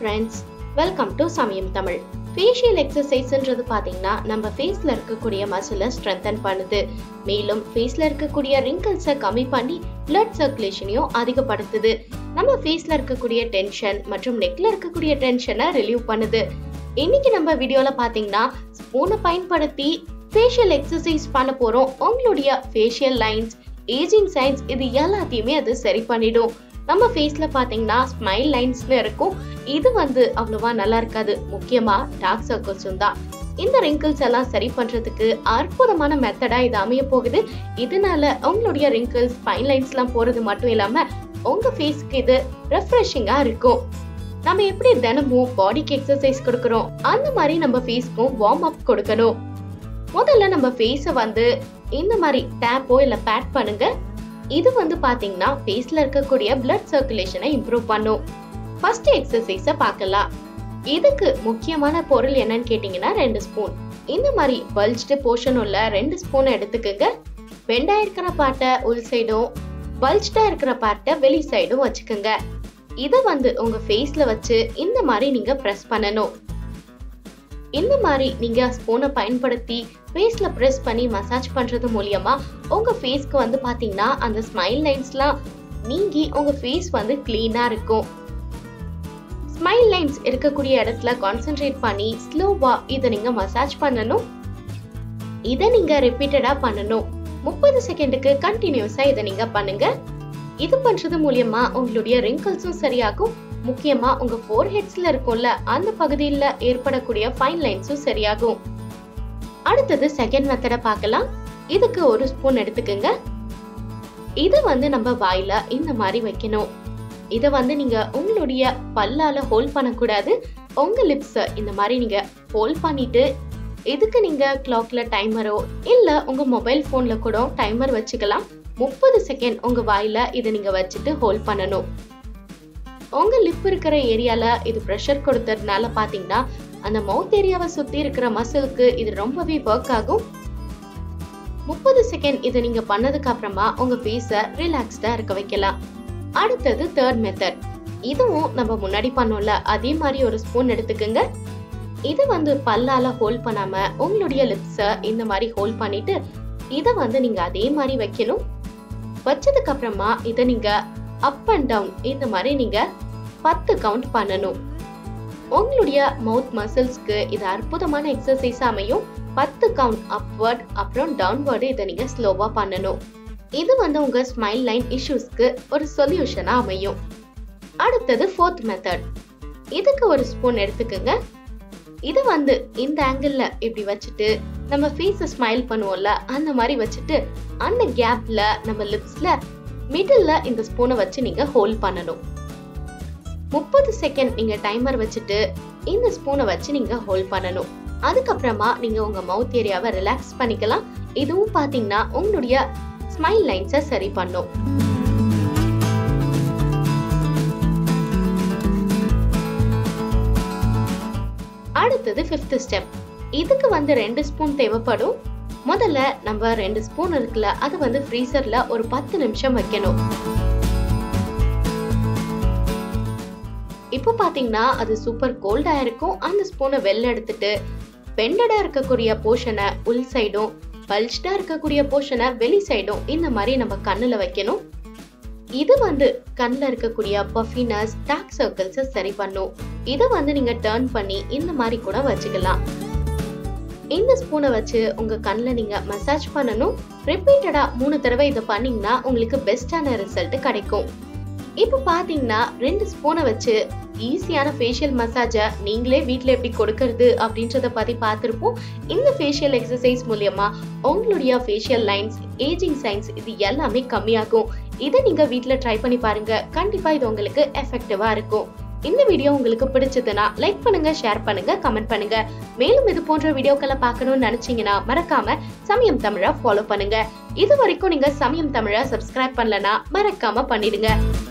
friends welcome to சமயம் Tamil facial எக்ஸசைஸ்ன்றது பார்த்தீங்கன்னா நம்ம ஃபேஸில் இருக்கக்கூடிய மசிலை ஸ்ட்ரென்தன் பண்ணுது மேலும் ஃபேஸில் இருக்கக்கூடிய ரிங்கிள்ஸை கம்மி பண்ணி பிளட் சர்க்குலேஷனையும் அதிகப்படுத்துது நம்ம ஃபேஸில் இருக்கக்கூடிய டென்ஷன் மற்றும் நெக்ல இருக்கக்கூடிய டென்ஷனை ரிலீவ் பண்ணுது இன்னைக்கு நம்ம வீடியோவில் பார்த்தீங்கன்னா ஸ்பூனை பயன்படுத்தி ஃபேஷியல் எக்ஸசைஸ் பண்ண போகிறோம் உங்களுடைய ஃபேஷியல் லைன்ஸ் ஏஜிங் சைன்ஸ் இது எல்லாத்தையுமே அது சரி பண்ணிடும் நம்ம ஃபேஸ்ல பாத்தீங்கன்னா ஸ்மைல் லைன்ஸ்னு இருக்கும் இது வந்து அவ்வளவா நல்லா இருக்காது முக்கியமா டார்க் சர்க்கிள்ஸும் தான் இந்த ரிங்கிள்ஸ் எல்லாம் சரி பண்றதுக்கு அற்புதமான மெத்தடா இது அமைய போகுது இதனால உங்களுடைய ரிங்கிள்ஸ் ஸ்மைல் லைன்ஸ் எல்லாம் போறது மட்டும் இல்லாம உங்க ஃபேஸ்க்கு இது ரெஃப்ரெஷிங்கா இருக்கும் நம்ம எப்படி தினமும் பாடிக்கு எக்ஸசைஸ் கொடுக்கறோம் அந்த மாதிரி நம்ம ஃபேஸ்க்கும் வார்ம் அப் கொடுக்கணும் முதல்ல நம்ம ஃபேஸை வந்து இந்த மாதிரி டேப்போ இல்ல பேட் பண்ணுங்க இது வந்து பாத்தீங்கன்னா ஃபேஸ்ல இருக்கக்கூடிய பிளட் சர்க்குலேஷனை இம்ப்ரூவ் பண்ணும் ஃபர்ஸ்ட் எக்ஸசைஸ பார்க்கலாம் இதுக்கு முக்கியமான பொருள் என்னன்னு கேட்டீங்கன்னா ரெண்டு ஸ்பூன் இந்த மாதிரி பல்ஜ்டு போர்ஷன் உள்ள ரெண்டு ஸ்பூன் எடுத்துக்கோங்க பெண்டா இருக்கிற பார்ட்டை உள் சைடும் பல்ஜ்டா இருக்கிற பார்ட்டை வெளி சைடும் வச்சுக்கோங்க இதை வந்து உங்க ஃபேஸ்ல வச்சு இந்த மாதிரி நீங்க ப்ரெஸ் பண்ணணும் இந்த மாதிரி நீங்க ஸ்பூனை பயன்படுத்தி ஃபேஸ்ல ப்ரெஸ் பண்ணி மசாஜ் பண்றது மூலியமா உங்க ஃபேஸ்க்கு வந்து பாத்தீங்கன்னா அந்த ஸ்மைல் லைன்ஸ்லாம் நீங்கி உங்க ஃபேஸ் வந்து கிளீனா இருக்கும் ஸ்மைல் லைன்ஸ் இருக்கக்கூடிய இடத்துல கான்சென்ட்ரேட் பண்ணி ஸ்லோவா இதை நீங்க மசாஜ் பண்ணணும் இதை நீங்க ரிப்பீட்டடா பண்ணணும் முப்பது செகண்டுக்கு கண்டினியூஸா இதை நீங்க பண்ணுங்க இது பண்றது மூலியமா உங்களுடைய ரிங்கிள்ஸும் சரியாகும் முக்கியமா உங்க ஃபோர் ஹெட்ஸ்ல இருக்கும்ல அந்த பகுதியில் ஏற்படக்கூடிய ஃபைன் லைன்ஸும் சரியாகும் அடுத்தது செகண்ட் மெத்தட பார்க்கலாம் இதுக்கு ஒரு ஸ்பூன் எடுத்துக்கோங்க இத வந்து நம்ம வாயில இந்த மாதிரி வைக்கணும் இத வந்து நீங்க உங்களுடைய பல்லால ஹோல்ட் பண்ணக்கூடாது உங்க லிப்ஸ் இந்த மாதிரி நீங்க ஹோல்ட் பண்ணிட்டு இதுக்கு நீங்க கிளாக்ல டைமரோ இல்ல உங்க மொபைல் போன்ல கூட டைமர் வச்சுக்கலாம் முப்பது செகண்ட் உங்க வாயில இதை நீங்க வச்சுட்டு ஹோல்ட் பண்ணணும் உங்க லிப் இருக்கிற ஏரியால இது ப்ரெஷர் கொடுத்ததுனால பாத்தீங்கன்னா அந்த மவுத் ஏரியாவை சுத்தி இருக்கிற மசிலுக்கு இது ரொம்பவே ஒர்க் ஆகும் முப்பது செகண்ட் இதை நீங்க பண்ணதுக்கு அப்புறமா உங்க ஃபேஸ ரிலாக்ஸ்டா இருக்க வைக்கலாம் அடுத்தது தேர்ட் மெத்தட் இதுவும் நம்ம முன்னாடி பண்ணோம்ல அதே மாதிரி ஒரு ஸ்பூன் எடுத்துக்கோங்க இது வந்து பல்லால ஹோல்ட் பண்ணாம உங்களுடைய லிப்ஸ இந்த மாதிரி ஹோல்ட் பண்ணிட்டு இதை வந்து நீங்க அதே மாதிரி வைக்கணும் வச்சதுக்கு அப்புறமா இதை நீங்க அப் அண்ட் டவுன் இந்த மாதிரி நீங்க பத்து கவுண்ட் பண்ணணும் உங்களுடைய மவுத் மசில்ஸ்க்கு இது அற்புதமான எக்ஸசைஸ் அமையும் பத்து கவுண்ட் அப்வர்ட் அப்புறம் டவுன்வர்டு இதை நீங்க ஸ்லோவா பண்ணணும் இது வந்து உங்க ஸ்மைல் லைன் இஷ்யூஸ்க்கு ஒரு சொல்யூஷனா அமையும் அடுத்தது ஃபோர்த் மெத்தட் இதுக்கு ஒரு ஸ்பூன் எடுத்துக்கோங்க இது வந்து இந்த ஆங்கிள் இப்படி வச்சுட்டு நம்ம ஃபேஸ ஸ்மைல் பண்ணுவோம்ல அந்த மாதிரி வச்சுட்டு அந்த கேப்ல நம்ம லிப்ஸ்ல மிடில்ல இந்த ஸ்பூனை வச்சு நீங்க ஹோல்ட் பண்ணணும் முப்பது செகண்ட் நீங்க டைமர் வச்சுட்டு இந்த ஸ்பூனை வச்சு நீங்க ஹோல்ட் பண்ணணும் அதுக்கப்புறமா நீங்க உங்க மவுத் ஏரியாவை ரிலாக்ஸ் பண்ணிக்கலாம் இதுவும் பாத்தீங்கன்னா உங்களுடைய ஸ்மைல் லைன்ஸை சரி பண்ணும் அடுத்தது ஃபிஃப்த் ஸ்டெப் இதுக்கு வந்து ரெண்டு ஸ்பூன் தேவைப்படும் முதல்ல நம்ம ரெண்டு ஸ்பூன் இருக்குல்ல அது வந்து ஃப்ரீசர்ல ஒரு பத்து நிமிஷம் வைக்கணும் இப்போ பாத்தீங்கன்னா அது சூப்பர் கோல்டா இருக்கும் அந்த ஸ்பூனை வெளில எடுத்துட்டு பெண்டடா இருக்கக்கூடிய போர்ஷனை உள் சைடும் பல்ஜ்டா இருக்கக்கூடிய போர்ஷனை வெளி சைடும் இந்த மாதிரி நம்ம கண்ணுல வைக்கணும் இது வந்து கண்ணில் இருக்கக்கூடிய பஃபினஸ் டார்க் சர்க்கிள்ஸை சரி பண்ணும் இதை வந்து நீங்க டேர்ன் பண்ணி இந்த மாதிரி கூட வச்சுக்கலாம் இந்த ஸ்பூனை வச்சு உங்க கண்ணில் நீங்க மசாஜ் பண்ணணும் ரிப்பீட்டடா மூணு தடவை இதை பண்ணீங்கன்னா உங்களுக்கு பெஸ்டான ரிசல்ட் கிடைக்கும் இப்போ பாத்தீங்கன்னா ரெண்டு ஸ்பூனை வச்சு ஈஸியான ஃபேஷியல் மசாஜை நீங்களே வீட்டில் எப்படி கொடுக்கறது அப்படின்றத பத்தி பார்த்துருப்போம் இந்த ஃபேஷியல் எக்ஸசைஸ் மூலியமா உங்களுடைய ஃபேஷியல் லைன்ஸ் ஏஜிங் சைன்ஸ் இது எல்லாமே கம்மியாகும் இதை நீங்க வீட்டில் ட்ரை பண்ணி பாருங்க கண்டிப்பா இது உங்களுக்கு எஃபெக்டிவா இருக்கும் இந்த வீடியோ உங்களுக்கு பிடிச்சதுன்னா லைக் பண்ணுங்க ஷேர் பண்ணுங்க கமெண்ட் பண்ணுங்க மேலும் இது போன்ற வீடியோக்களை பார்க்கணும்னு நினைச்சீங்கன்னா மறக்காம சமயம் தமிழா ஃபாலோ பண்ணுங்க இது வரைக்கும் நீங்க சமயம் தமிழா சப்ஸ்கிரைப் பண்ணலனா மறக்காம பண்ணிடுங்க